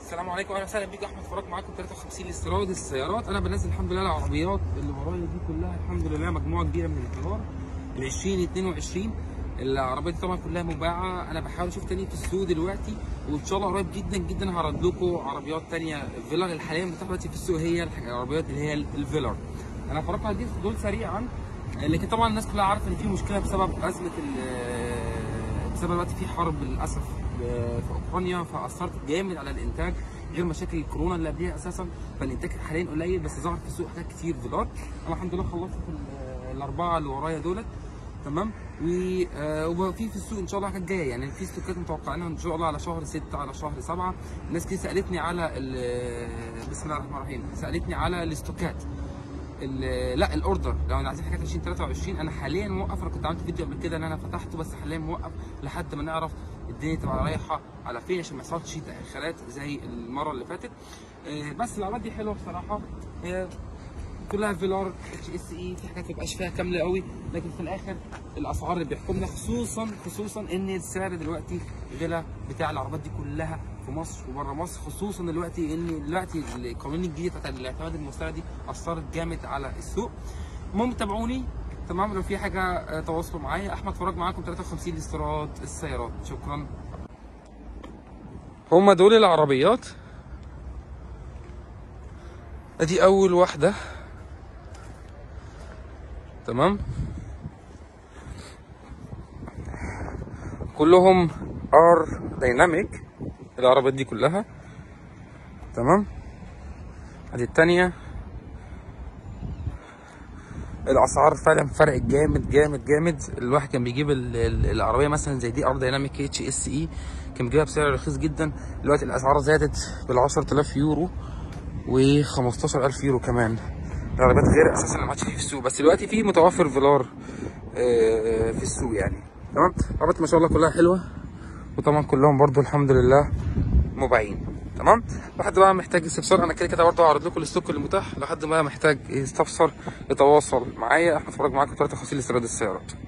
السلام عليكم اهلا وسهلا بيك احمد فرج معاكم 53 لاستيراد السيارات انا بنزل الحمد لله العربيات اللي ورايا دي كلها الحمد لله مجموعه كبيره من الكبار ال 20 22 العربيات دي طبعا كلها مباعه انا بحاول اشوف تاني في السوق دلوقتي وان شاء الله قريب جدا جدا هعرض لكم عربيات تانية فيلر اللي حاليا بتاعت دلوقتي في السوق هي الح- العربيات اللي هي الفيلر انا هفرجكم على دي دول سريعا لكن طبعا الناس كلها عارفه ان في مشكله بسبب ازمه ال- بسبب دلوقتي في حرب للاسف في اوكرانيا فاثرت جامد على الانتاج غير مشاكل الكورونا اللي قبلها اساسا فالانتاج حاليا قليل بس ظهر في السوق حاجات كتير فيلار انا الحمد لله خلصت ال- الاربعه اللي ورايا دولت تمام و- آه، وفي في السوق ان شاء الله حاجات جايه يعني في ستوكات متوقعينها ان شاء الله على شهر 6 على شهر 7 الناس كتير سالتني على ال- بسم الله الرحمن الرحيم سالتني على الاستوكات ال- لا الاوردر لو انا عايزين حاجات 2023 انا حاليا موقف انا كنت عملت فيديو قبل كده ان انا فتحته بس حاليا موقف لحد ما نعرف الدنيا تبقى رايحه على فين عشان ما يحصلش تاخيرات زي المره اللي فاتت آه، بس العربيات دي حلوه بصراحه هي كلها فيلار اتش اس اي في حاجات ما بيبقاش فيها كامله قوي لكن في الاخر الاسعار اللي بيحكمنا خصوصا خصوصا ان السعر دلوقتي غلا بتاع العربيات دي كلها في مصر وبره مصر خصوصا دلوقتي ان دلوقتي القوانين الجديده بتاعت الاعتماد المستند دي اثرت جامد على السوق المهم تابعوني تمام لو في حاجه آه، تواصلوا معايا احمد فراج معاكم 53 لاستيراد السيارات شكرا هما دول العربيات ادي اول واحده تمام كلهم ار دايناميك العربيات دي كلها تمام ادي التانية الاسعار فعلا فرق جامد جامد جامد الواحد كان بيجيب ال- ال- العربيه مثلا زي دي ار دايناميك اتش اس اي كان بيجيبها بسعر رخيص جدا دلوقتي الاسعار زادت بال 10000 يورو و 15000 يورو كمان العربيات غير اساسا اللي ما عادش فيه في السوق بس دلوقتي في متوفر فيلار آه، في السوق يعني تمام العربيات ما شاء الله كلها حلوه وطبعا كلهم برضو الحمد لله مبيعين تمام لحد بقى محتاج استفسار انا كده كده برضه هعرض لكم الستوك اللي متاح لحد ما محتاج يستفسر يتواصل معايا احنا اتفرج معاكم 53 لاستيراد السيارات